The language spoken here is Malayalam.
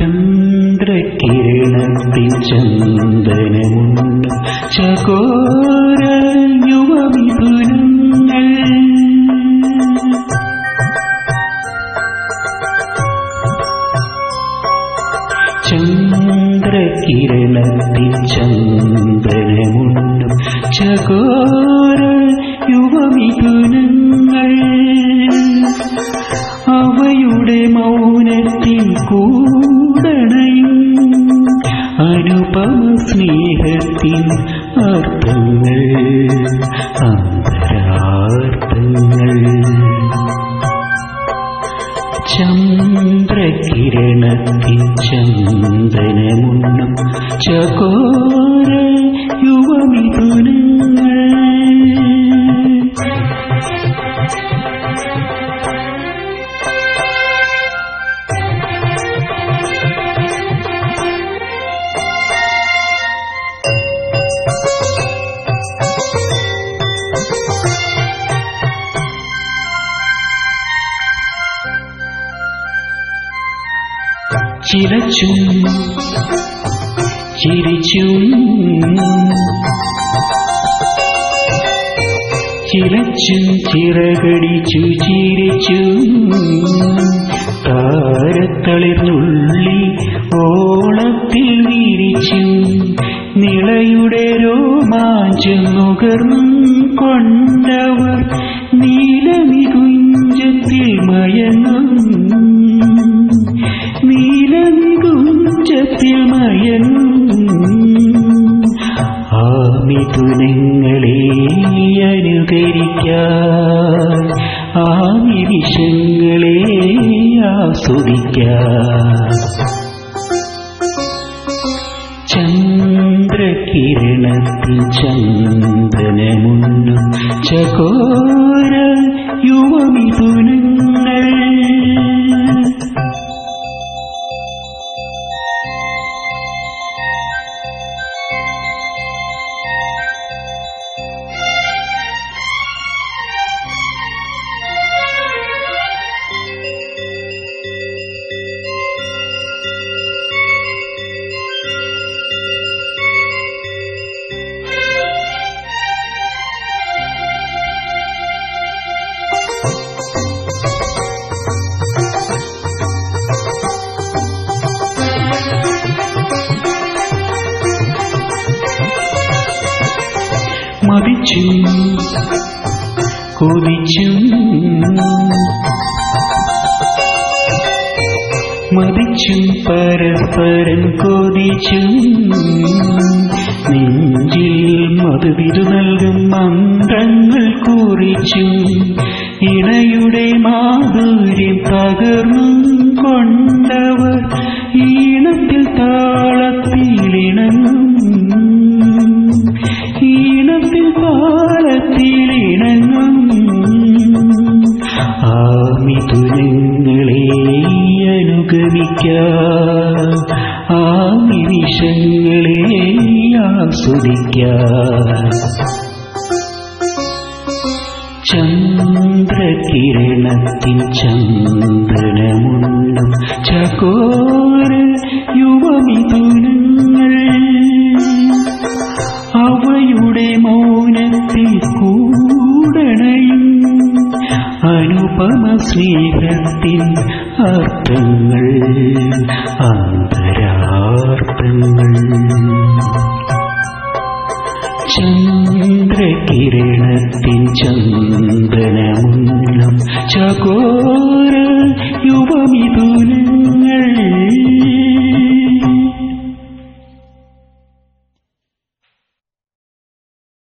ചന്ദ്രകിരണത്തിൽ ചന്ദനമുണ്ട് ചകോര യുവമിഥുനങ്ങൾ ചന്ദ്രകിരണത്തിൽ ചന്ദനമുണ്ടും ചകോര യുവമിഥുനങ്ങൾ അവയുടെ മൗനത്തിൽ കൂടണയും അനുപമ സ്നേഹത്തിൻ അർത്ഥങ്ങൾ അന്തരാർത്ഥങ്ങൾ ചന്ദ്രകിരണത്തിൽ ചന്ദനമുണ്ടും ചകോര യുവമിഥുനങ്ങൾ ചിലച്ചും ചിരിച്ചും ചിലച്ചും ചിറകടിച്ചു ചിരിച്ചും താരത്തളിർന്നുള്ളി ഓളത്തിൽ വിരിച്ചും നിളയുടെ രോമാഞ്ചം നുകർന്നും കൊണ്ടവർ നീലമികുഞ്ചത്തിൽ മയങ്ങും നീലമികുഞ്ചത്തിൽ മയങ്ങും ആ മിഥുനങ്ങളെ അനുകരിക്കാൻ ആ നിമിഷങ്ങളെ ആസ്വദിക്കാൻ ചന്ദ്രകിരണത്തിൽ ചന്ദനമുണ്ടും ചകോര യുവമിഥുനങ്ങൾ മതിച്ചും കൊതിച്ചും മതിച്ചും പരസ്പരം കൊതിച്ചും നെഞ്ചിൽ മധുവിരു നൽകും മന്ത്രങ്ങൾ കുറിച്ചും ഇണയുടെ മാധുര്യം പകർന്നും കൊണ്ടവർ ഈണത്തിൽ താളത്തിലിണങ്ങും ഈണത്തിൽ താളത്തിലിണങ്ങും ആ മിഥുനങ്ങളെ അനുഗമിക്കാം ആ നിമിഷങ്ങളെ ആസ്വദിക്കാം ചന്ദ്രകിരണത്തിൽ ചന്ദനമുണ്ടും ചകോര യുവമിഥുനങ്ങൾ അവയുടെ മൗനത്തിൽ കൂടണയും അനുപമ സ്നേഹത്തിൻ അർത്ഥങ്ങൾ അന്തരാർത്ഥങ്ങൾ ചന്ദ്രകിരണത്തിൻ ചന്ദനമുള്ള